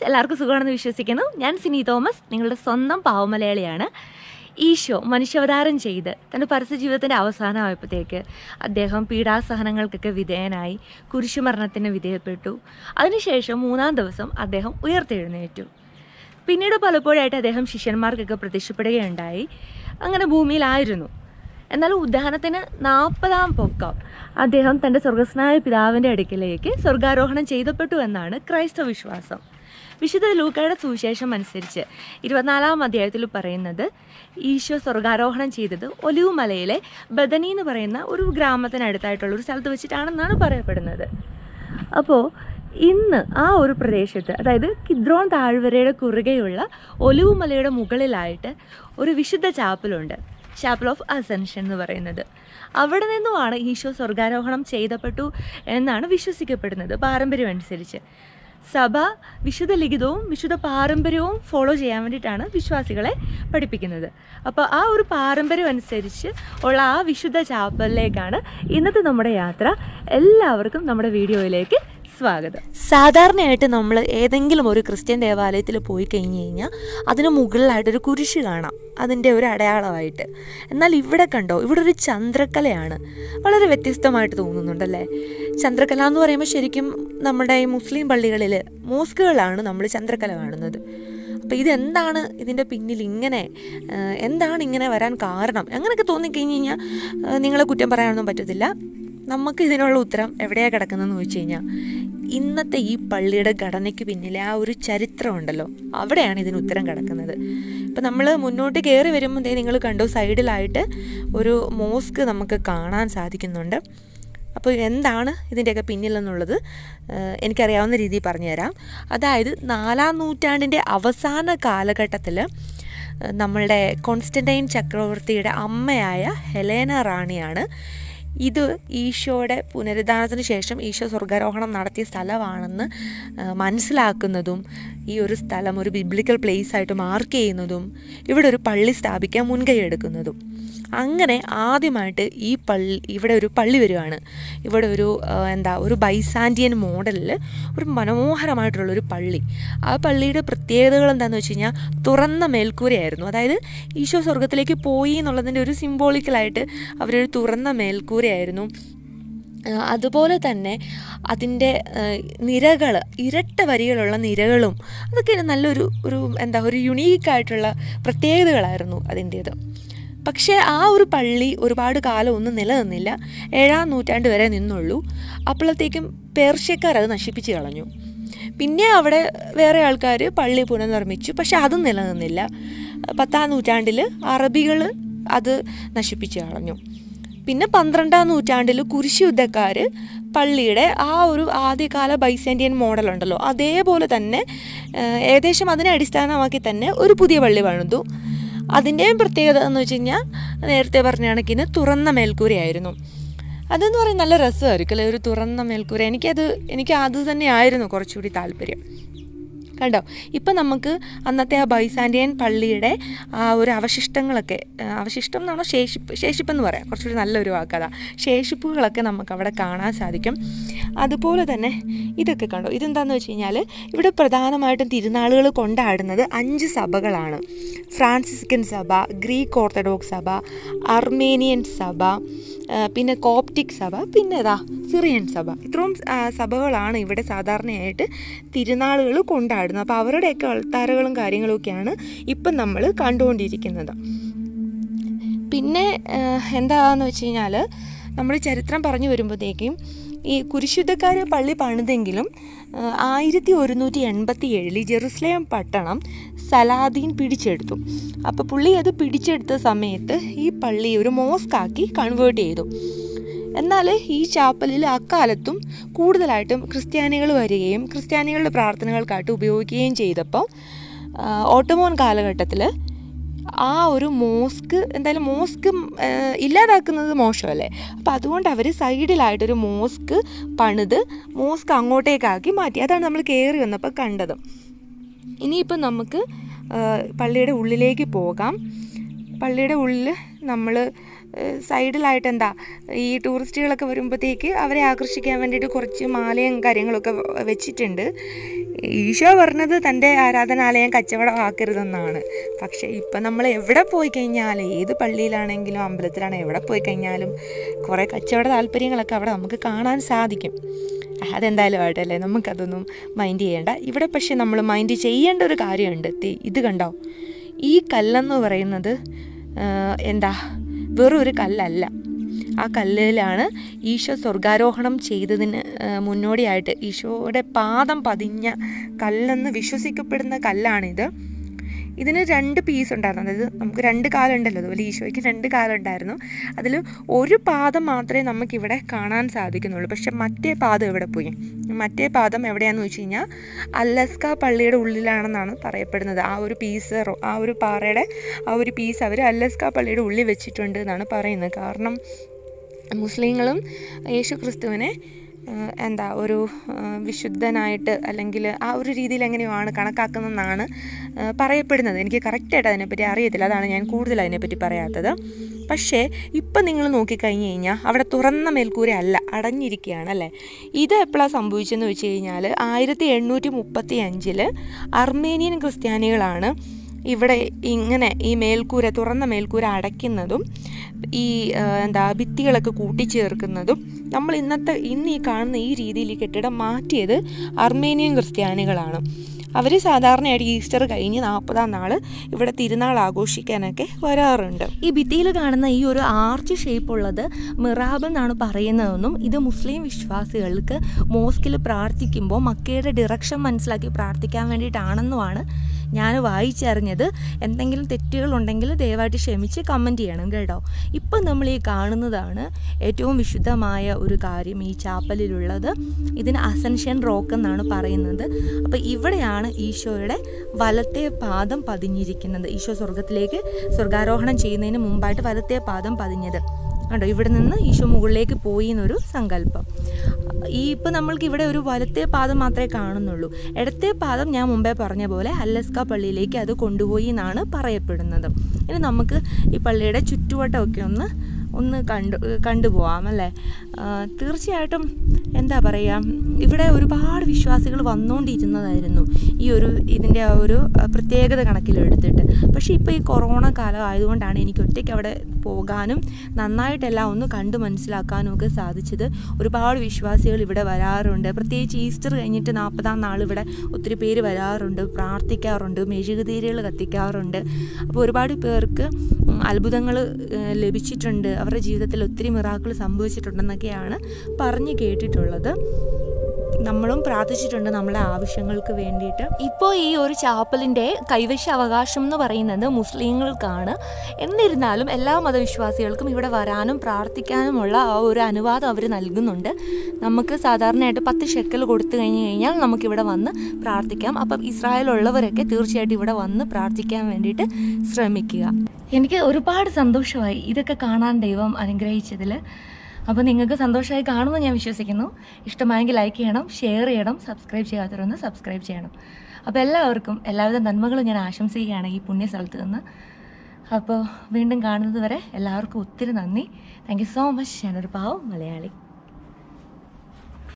എല്ലാവർക്കും സുഖമാണെന്ന് വിശ്വസിക്കുന്നു ഞാൻ സിനി തോമസ് നിങ്ങളുടെ സ്വന്തം പാവമലയാളിയാണ് ഈശോ മനുഷ്യാവതാരം ചെയ്ത് തൻ്റെ പരസ്യ ജീവിതത്തിൻ്റെ അവസാനമായപ്പോഴത്തേക്ക് അദ്ദേഹം പീഡാസഹനങ്ങൾക്കൊക്കെ വിധേയനായി കുരിശുമരണത്തിന് വിധേയപ്പെട്ടു അതിനുശേഷം മൂന്നാം ദിവസം അദ്ദേഹം ഉയർത്തെഴുന്നേറ്റു പിന്നീട് പലപ്പോഴായിട്ട് അദ്ദേഹം ശിഷ്യന്മാർക്കൊക്കെ പ്രത്യക്ഷപ്പെടുകയുണ്ടായി അങ്ങനെ ഭൂമിയിലായിരുന്നു എന്നാൽ ഉദ്ധാനത്തിന് നാൽപ്പതാം പൊക്കം അദ്ദേഹം തൻ്റെ സ്വർഗസ്നായ പിതാവിൻ്റെ അടുക്കിലേക്ക് സ്വർഗാരോഹണം ചെയ്തപ്പെട്ടു എന്നാണ് ക്രൈസ്തവ വിശ്വാസം വിശുദ്ധ ലൂക്കയുടെ സുവിശേഷം അനുസരിച്ച് ഇരുപത്തിനാലാം അധ്യായത്തിൽ പറയുന്നത് ഈശോ സ്വർഗാരോഹണം ചെയ്തത് ഒലിവ് മലയിലെ ബദനി എന്ന് പറയുന്ന ഒരു ഗ്രാമത്തിനടുത്തായിട്ടുള്ള ഒരു സ്ഥലത്ത് വെച്ചിട്ടാണെന്നാണ് പറയപ്പെടുന്നത് അപ്പോൾ ഇന്ന് ആ ഒരു പ്രദേശത്ത് അതായത് കിദ്രോൺ താഴ്വരയുടെ കുറുകെയുള്ള ഒലിവ് മലയുടെ മുകളിലായിട്ട് ഒരു വിശുദ്ധ ചാപ്പലുണ്ട് ചാപ്പൽ ഓഫ് അസെൻഷൻ എന്ന് പറയുന്നത് അവിടെ നിന്നുമാണ് ഈശോ സ്വർഗാരോഹണം ചെയ്തപ്പെട്ടു എന്നാണ് വിശ്വസിക്കപ്പെടുന്നത് പാരമ്പര്യം അനുസരിച്ച് സഭ വിശുദ്ധ ലിഖിതവും വിശുദ്ധ പാരമ്പര്യവും ഫോളോ ചെയ്യാൻ വേണ്ടിയിട്ടാണ് വിശ്വാസികളെ പഠിപ്പിക്കുന്നത് അപ്പോൾ ആ ഒരു പാരമ്പര്യം അനുസരിച്ച് ഉള്ള ആ വിശുദ്ധ ചാപ്പലിലേക്കാണ് ഇന്നത്തെ നമ്മുടെ യാത്ര എല്ലാവർക്കും നമ്മുടെ വീഡിയോയിലേക്ക് സ്വാഗതം സാധാരണയായിട്ട് നമ്മൾ ഏതെങ്കിലും ഒരു ക്രിസ്ത്യൻ ദേവാലയത്തിൽ പോയി കഴിഞ്ഞ് കഴിഞ്ഞാൽ അതിന് മുകളിലായിട്ടൊരു കുരിശ് കാണാം അതിൻ്റെ ഒരു അടയാളമായിട്ട് എന്നാൽ ഇവിടെ കണ്ടോ ഇവിടെ ഒരു ചന്ദ്രക്കലയാണ് വളരെ വ്യത്യസ്തമായിട്ട് തോന്നുന്നുണ്ടല്ലേ ചന്ദ്രക്കല എന്ന് പറയുമ്പോൾ ശരിക്കും നമ്മുടെ ഈ മുസ്ലിം പള്ളികളിൽ മോസ്കുകളാണ് നമ്മൾ ചന്ദ്രക്കല കാണുന്നത് അപ്പോൾ ഇതെന്താണ് ഇതിൻ്റെ പിന്നിൽ ഇങ്ങനെ ഏഹ്, എന്താണ് ഇങ്ങനെ വരാൻ കാരണം അങ്ങനെയൊക്കെ തോന്നിക്കഴിഞ്ഞ് കഴിഞ്ഞാൽ ഏഹ്, നിങ്ങളെ കുറ്റം പറയാനൊന്നും പറ്റത്തില്ല നമുക്ക് ഇതിനുള്ള ഉത്തരം എവിടെയാണ് കിടക്കുന്നതെന്ന് ചോദിച്ചു കഴിഞ്ഞാൽ ഇന്നത്തെ ഈ പള്ളിയുടെ ഘടനയ്ക്ക് പിന്നിലെ ആ ഒരു ചരിത്രം ഉണ്ടല്ലോ അവിടെയാണ് ഇതിന് ഉത്തരം കിടക്കുന്നത് ഇപ്പം നമ്മൾ മുന്നോട്ട് കയറി വരുമ്പോൾ ദേ നിങ്ങൾ കണ്ടു സൈഡിലായിട്ട് ഒരു മോസ്ക് നമുക്ക് കാണാൻ സാധിക്കുന്നുണ്ട് അപ്പോൾ എന്താണ് ഇതിൻ്റെയൊക്കെ പിന്നിലെന്നുള്ളത് ഏഹ്, എനിക്കറിയാവുന്ന രീതിയിൽ പറഞ്ഞുതരാം അതായത് നാലാം നൂറ്റാണ്ടിൻ്റെ അവസാന കാലഘട്ടത്തിൽ ഏഹ്, നമ്മളുടെ കോൺസ്റ്റൻറ്റൈൻ ചക്രവർത്തിയുടെ അമ്മയായ ഹെലേന റാണിയാണ് ഇത് ഈശോയുടെ പുനരുദ്ധാനത്തിന് ശേഷം ഈശോ സ്വർഗാരോഹണം നടത്തിയ സ്ഥലമാണെന്ന് ആ, മനസ്സിലാക്കുന്നതും ഈ ഒരു സ്ഥലം ഒരു ബിബ്ലിക്കൽ പ്ലേസ് ആയിട്ട് മാർക്ക് ചെയ്യുന്നതും ഇവിടെ ഒരു പള്ളി സ്ഥാപിക്കാൻ മുൻകൈ എടുക്കുന്നതും അങ്ങനെ ആദ്യമായിട്ട് ഈ പള്ളി ഇവിടെ ഒരു പള്ളി വരികയാണ് ഇവിടെ ഒരു ആ, എന്താ ഒരു ബൈസാൻഡിയൻ മോഡലിൽ ഒരു മനോഹരമായിട്ടുള്ള ഒരു പള്ളി ആ പള്ളിയുടെ പ്രത്യേകതകൾ എന്താണെന്ന് വെച്ച് കഴിഞ്ഞാൽ തുറന്ന മേൽക്കൂരയായിരുന്നു അതായത് ഈശോ സ്വർഗത്തിലേക്ക് പോയി എന്നുള്ളതിൻ്റെ ഒരു സിംബോളിക്കലായിട്ട് അവരൊരു തുറന്ന മേൽക്കൂരയായിരുന്നു ആ, അതുപോലെ തന്നെ അതിൻ്റെ നിരകൾ ഇരട്ട വരികളുള്ള നിരകളും അതൊക്കെ നല്ലൊരു ഒരു എന്താ ഒരു യുണീക്കായിട്ടുള്ള പ്രത്യേകതകളായിരുന്നു അതിൻ്റേത് പക്ഷേ ആ ഒരു പള്ളി ഒരുപാട് കാലം ഒന്നും നിലനിന്നില്ല ഏഴാം നൂറ്റാണ്ട് വരെ നിന്നുള്ളൂ അപ്പോഴത്തേക്കും പേർഷ്യക്കാർ അത് നശിപ്പിച്ച് കളഞ്ഞു പിന്നെ അവിടെ വേറെ ആൾക്കാർ പള്ളി പുനർനിർമ്മിച്ചു പക്ഷെ അതും നിലനിന്നില്ല പത്താം നൂറ്റാണ്ടിൽ അറബികൾ അത് നശിപ്പിച്ച് കളഞ്ഞു പിന്നെ പന്ത്രണ്ടാം നൂറ്റാണ്ടിൽ കുരിശ് യുദ്ധക്കാർ പള്ളിയുടെ ആ ഒരു ആദ്യകാല ബൈസാൻഡിയൻ മോഡൽ ഉണ്ടല്ലോ അതേപോലെ തന്നെ ആ, ഏകദേശം അതിനെ അടിസ്ഥാനമാക്കി തന്നെ ഒരു പുതിയ പള്ളി പണിതു അതിൻ്റെയും പ്രത്യേകത എന്ന് വെച്ച് കഴിഞ്ഞാൽ നേരത്തെ പറഞ്ഞ കണക്കിന് തുറന്ന മേൽക്കൂരയായിരുന്നു അതെന്ന് പറയുന്നത് നല്ല രസമായിരിക്കും അല്ലേ ഒരു തുറന്ന മേൽക്കൂര എനിക്കത് എനിക്ക് അത് തന്നെയായിരുന്നു കുറച്ചുകൂടി താല്പര്യം കണ്ടോ ഇപ്പം നമുക്ക് അന്നത്തെ ആ ബൈസാൻഡിയൻ പള്ളിയുടെ ആ ഒരു അവശിഷ്ടങ്ങളൊക്കെ ആ, അവശിഷ്ടം എന്നാണോ ശേഷിപ്പ് ശേഷിപ്പെന്ന് പറയാം കുറച്ചുകൂടി നല്ലൊരു വാക്കതാ ശേഷിപ്പുകളൊക്കെ നമുക്ക് അവിടെ കാണാൻ സാധിക്കും അതുപോലെ തന്നെ ഇതൊക്കെ കണ്ടോ ഇതെന്താണെന്ന് വെച്ച് കഴിഞ്ഞാൽ ഇവിടെ പ്രധാനമായിട്ടും തിരുനാളുകൾ കൊണ്ടാടുന്നത് അഞ്ച് സഭകളാണ് ഫ്രാൻസിസ്കൻ സഭ ഗ്രീക്ക് ഓർത്തഡോക്സ് സഭ അർമേനിയൻ സഭ ആ, പിന്നെ കോപ്റ്റിക് സഭ പിന്നെ ഏതാ സിറിയൻ സഭ ഇത്രയും ആ, സഭകളാണ് ഇവിടെ സാധാരണയായിട്ട് തിരുനാളുകൾ കൊണ്ടാടുന്നത് അപ്പോൾ അവരുടെയൊക്കെ അൾത്താരകളും കാര്യങ്ങളും ഒക്കെയാണ് ഇപ്പം നമ്മൾ കണ്ടുകൊണ്ടിരിക്കുന്നത് പിന്നെ ആ, എന്താന്ന് വെച്ച് കഴിഞ്ഞാൽ നമ്മൾ ചരിത്രം പറഞ്ഞു വരുമ്പോഴത്തേക്കും ഈ കുരിശുദ്ധക്കാർ പള്ളി പണിതെങ്കിലും ആയിരത്തി ഒരുന്നൂറ്റി എൺപത്തി ഏഴിൽ ജെറുസലേം പട്ടണം സലാദീൻ പിടിച്ചെടുത്തു അപ്പോൾ പുള്ളി അത് പിടിച്ചെടുത്ത സമയത്ത് ഈ പള്ളി ഒരു മോസ്കാക്കി കൺവേർട്ട് ചെയ്തു എന്നാൽ ഈ ചാപ്പലിൽ അക്കാലത്തും കൂടുതലായിട്ടും ക്രിസ്ത്യാനികൾ വരികയും ക്രിസ്ത്യാനികളുടെ പ്രാർത്ഥനകൾക്കായിട്ട് ഉപയോഗിക്കുകയും ചെയ്തപ്പോൾ ആ, ഓട്ടോമോൻ കാലഘട്ടത്തിൽ ആ ഒരു മോസ്ക് എന്തായാലും മോസ്ക് ഏഹ്, ഇല്ലാതാക്കുന്നത് മോശമല്ലേ അപ്പോൾ അതുകൊണ്ട് അവർ സൈഡിലായിട്ടൊരു മോസ്ക് പണിത് മോസ്ക് അങ്ങോട്ടേക്കാക്കി മാറ്റി അതാണ് നമ്മൾ കയറി വന്നപ്പോൾ കണ്ടത് ഇനിയിപ്പോൾ നമുക്ക് ഏഹ്, പള്ളിയുടെ ഉള്ളിലേക്ക് പോകാം പള്ളിയുടെ ഉള്ളിൽ നമ്മൾ സൈഡിലായിട്ട് എന്താ ഈ ടൂറിസ്റ്റുകളൊക്കെ വരുമ്പോഴത്തേക്ക് അവരെ ആകർഷിക്കാൻ വേണ്ടിയിട്ട് കുറച്ച് മാലയും കാര്യങ്ങളൊക്കെ വ- വെച്ചിട്ടുണ്ട് ഈശോ പറഞ്ഞത് തൻ്റെ ആരാധനാലയം കച്ചവടമാക്കരുതെന്നാണ് പക്ഷേ ഇപ്പം നമ്മൾ എവിടെ പോയി കഴിഞ്ഞാൽ ഏത് പള്ളിയിലാണെങ്കിലും അമ്പലത്തിലാണെങ്കിലും എവിടെ പോയി കഴിഞ്ഞാലും കുറേ കച്ചവട താല്പര്യങ്ങളൊക്കെ അവിടെ നമുക്ക് കാണാൻ സാധിക്കും അതെന്തായാലും ആവട്ടെ അല്ലേ നമുക്കതൊന്നും മൈൻഡ് ചെയ്യേണ്ട ഇവിടെ പക്ഷേ നമ്മൾ മൈൻഡ് ചെയ്യേണ്ട ഒരു കാര്യമുണ്ട് ദേ ഇത് കണ്ടോ ഈ കല്ലെന്ന് പറയുന്നത് ആ, എന്താ വെറും ഒരു കല്ലല്ല ആ കല്ലിലാണ് ഈശോ സ്വർഗാരോഹണം ചെയ്തതിന് ആ, മുന്നോടിയായിട്ട് ഈശോയുടെ പാദം പതിഞ്ഞ കല്ലെന്ന് വിശ്വസിക്കപ്പെടുന്ന കല്ലാണിത് ഇതിന് രണ്ട് പീസ് ഉണ്ടായിരുന്നു അതായത് നമുക്ക് രണ്ട് കാലുണ്ടല്ലോ അതുപോലെ ഈശോയ്ക്ക് രണ്ട് കാലുണ്ടായിരുന്നു അതിൽ ഒരു പാദം മാത്രമേ നമുക്കിവിടെ കാണാൻ സാധിക്കുന്നുള്ളൂ പക്ഷെ മറ്റേ പാദം എവിടെ പോയി മറ്റേ പാദം എവിടെയാണെന്ന് വെച്ച് കഴിഞ്ഞാൽ അലസ്ക പള്ളിയുടെ ഉള്ളിലാണെന്നാണ് പറയപ്പെടുന്നത് ആ ഒരു പീസ് റോ- ആ ഒരു പാറയുടെ ആ ഒരു പീസ് അവർ അലസ്ക പള്ളിയുടെ ഉള്ളിൽ വെച്ചിട്ടുണ്ട് എന്നാണ് പറയുന്നത് കാരണം മുസ്ലിങ്ങളും യേശു ക്രിസ്തുവിനെ ആ, എന്താ ഒരു ആ, വിശുദ്ധനായിട്ട് അല്ലെങ്കിൽ ആ ഒരു രീതിയിൽ എങ്ങനെയാണ് കണക്കാക്കുന്നതെന്നാണ് ആ, പറയപ്പെടുന്നത് എനിക്ക് കറക്റ്റായിട്ട് അതിനെപ്പറ്റി അറിയത്തില്ല അതാണ് ഞാൻ കൂടുതൽ അതിനെപ്പറ്റി പറയാത്തത് പക്ഷേ ഇപ്പം നിങ്ങൾ നോക്കിക്കഴിഞ്ഞ് കഴിഞ്ഞാൽ അവിടെ തുറന്ന മേൽക്കൂര അല്ല അടഞ്ഞിരിക്കുകയാണ് അല്ലേ ഇത് എപ്പോഴാണ് സംഭവിച്ചതെന്ന് വെച്ച് കഴിഞ്ഞാൽ ആയിരത്തി എണ്ണൂറ്റി മുപ്പത്തി അഞ്ചിൽ അർമേനിയൻ ക്രിസ്ത്യാനികളാണ് ഇവിടെ ഇങ്ങനെ ഈ മേൽക്കൂര തുറന്ന മേൽക്കൂര അടയ്ക്കുന്നതും ഈ ആ, എന്താ ഭിത്തികളൊക്കെ കൂട്ടിച്ചേർക്കുന്നതും നമ്മൾ ഇന്നത്തെ ഇന്ന് ഈ കാണുന്ന ഈ രീതിയിൽ ഈ കെട്ടിടം മാറ്റിയത് അർമേനിയൻ ക്രിസ്ത്യാനികളാണ് അവർ സാധാരണയായിട്ട് ഈസ്റ്റർ കഴിഞ്ഞ് നാൽപ്പതാം നാൾ ഇവിടെ തിരുനാൾ ആഘോഷിക്കാനൊക്കെ വരാറുണ്ട് ഈ ഭിത്തിയിൽ കാണുന്ന ഈ ഒരു ആർച്ച് ഷേപ്പ് ഉള്ളത് മിറാബ് എന്നാണ് പറയുന്നതെന്നും ഇത് മുസ്ലിം വിശ്വാസികൾക്ക് മോസ്കിൽ പ്രാർത്ഥിക്കുമ്പോൾ മക്കയുടെ ഡിറക്ഷൻ മനസ്സിലാക്കി പ്രാർത്ഥിക്കാൻ വേണ്ടിയിട്ടാണെന്നുമാണ് ഞാൻ വായിച്ചറിഞ്ഞത് എന്തെങ്കിലും തെറ്റുകളുണ്ടെങ്കിൽ ദയവായിട്ട് ക്ഷമിച്ച് കമൻറ്റ് ചെയ്യണം കേട്ടോ ഇപ്പം നമ്മൾ ഈ കാണുന്നതാണ് ഏറ്റവും വിശുദ്ധമായ ഒരു കാര്യം ഈ ചാപ്പലിലുള്ളത് ഇതിന് അസൻഷൻ റോക്ക് എന്നാണ് പറയുന്നത് അപ്പോൾ ഇവിടെയാണ് ഈശോയുടെ വലത്തെ പാദം പതിഞ്ഞിരിക്കുന്നത് ഈശോ സ്വർഗത്തിലേക്ക് സ്വർഗാരോഹണം ചെയ്യുന്നതിന് മുമ്പായിട്ട് വലത്തെ പാദം പതിഞ്ഞത് കണ്ടോ ഇവിടെ നിന്ന് ഈശോ മുകളിലേക്ക് പോയി എന്നൊരു സങ്കല്പം ഈ ഇപ്പം നമ്മൾക്ക് ഇവിടെ ഒരു വലത്തെ പാദം മാത്രമേ കാണുന്നുള്ളൂ ഇടത്തെ പാദം ഞാൻ മുമ്പേ പറഞ്ഞ പോലെ അല്ലസ്ക പള്ളിയിലേക്ക് അത് കൊണ്ടുപോയി എന്നാണ് പറയപ്പെടുന്നത് ഇനി നമുക്ക് ഈ പള്ളിയുടെ ചുറ്റുവട്ടമൊക്കെ ഒന്ന് ഒന്ന് കണ്ടു കണ്ടുപോകാം അല്ലേ ആ, തീർച്ചയായിട്ടും എന്താ പറയുക ഇവിടെ ഒരുപാട് വിശ്വാസികൾ വന്നുകൊണ്ടിരുന്നതായിരുന്നു ഈ ഒരു ഇതിൻ്റെ ആ ഒരു ആ, പ്രത്യേകത കണക്കിലെടുത്തിട്ട് പക്ഷേ ഇപ്പോൾ ഈ കൊറോണ കാലം ആയതുകൊണ്ടാണ് എനിക്ക് ഒറ്റയ്ക്ക് അവിടെ പോകാനും നന്നായിട്ടെല്ലാം ഒന്ന് കണ്ടു മനസ്സിലാക്കാനും ഒക്കെ സാധിച്ചത് ഒരുപാട് വിശ്വാസികൾ ഇവിടെ വരാറുണ്ട് പ്രത്യേകിച്ച് ഈസ്റ്റർ കഴിഞ്ഞിട്ട് നാൽപ്പതാം നാൾ ഇവിടെ ഒത്തിരി പേര് വരാറുണ്ട് പ്രാർത്ഥിക്കാറുണ്ട് മെഴുകുതിരികൾ കത്തിക്കാറുണ്ട് അപ്പോൾ ഒരുപാട് പേർക്ക് അത്ഭുതങ്ങൾ ലഭിച്ചിട്ടുണ്ട് അവരുടെ ജീവിതത്തിൽ ഒത്തിരി മിറാക്കൾ സംഭവിച്ചിട്ടുണ്ടെന്നൊക്കെയാണ് പറഞ്ഞു കേട്ടിട്ടുള്ളത് നമ്മളും പ്രാർത്ഥിച്ചിട്ടുണ്ട് നമ്മുടെ ആവശ്യങ്ങൾക്ക് വേണ്ടിയിട്ട് ഇപ്പോൾ ഈ ഒരു ചാപ്പലിൻ്റെ കൈവശ അവകാശം എന്ന് പറയുന്നത് മുസ്ലിങ്ങൾക്കാണ് എന്നിരുന്നാലും എല്ലാ മതവിശ്വാസികൾക്കും ഇവിടെ വരാനും പ്രാർത്ഥിക്കാനുമുള്ള ആ ഒരു അനുവാദം അവർ നൽകുന്നുണ്ട് നമുക്ക് സാധാരണയായിട്ട് പത്ത് ഷെക്കൽ കൊടുത്തു കഴിഞ്ഞ് കഴിഞ്ഞാൽ നമുക്കിവിടെ വന്ന് പ്രാർത്ഥിക്കാം അപ്പം ഇസ്രായേലുള്ളവരൊക്കെ തീർച്ചയായിട്ടും ഇവിടെ വന്ന് പ്രാർത്ഥിക്കാൻ വേണ്ടിയിട്ട് ശ്രമിക്കുക എനിക്ക് ഒരുപാട് സന്തോഷമായി ഇതൊക്കെ കാണാൻ ദൈവം അനുഗ്രഹിച്ചതിൽ അപ്പോൾ നിങ്ങൾക്ക് സന്തോഷമായി കാണുമെന്ന് ഞാൻ വിശ്വസിക്കുന്നു ഇഷ്ടമായെങ്കിൽ ലൈക്ക് ചെയ്യണം ഷെയർ ചെയ്യണം സബ്സ്ക്രൈബ് ചെയ്യാത്തവരൊന്ന് സബ്സ്ക്രൈബ് ചെയ്യണം അപ്പോൾ എല്ലാവർക്കും എല്ലാവിധ നന്മകളും ഞാൻ ആശംസിക്കുകയാണ് ഈ പുണ്യ സ്ഥലത്ത് നിന്ന് അപ്പോൾ വീണ്ടും കാണുന്നത് വരെ എല്ലാവർക്കും ഒത്തിരി നന്ദി താങ്ക് യു സോ മച്ച് ഞാനൊരു പാവം മലയാളി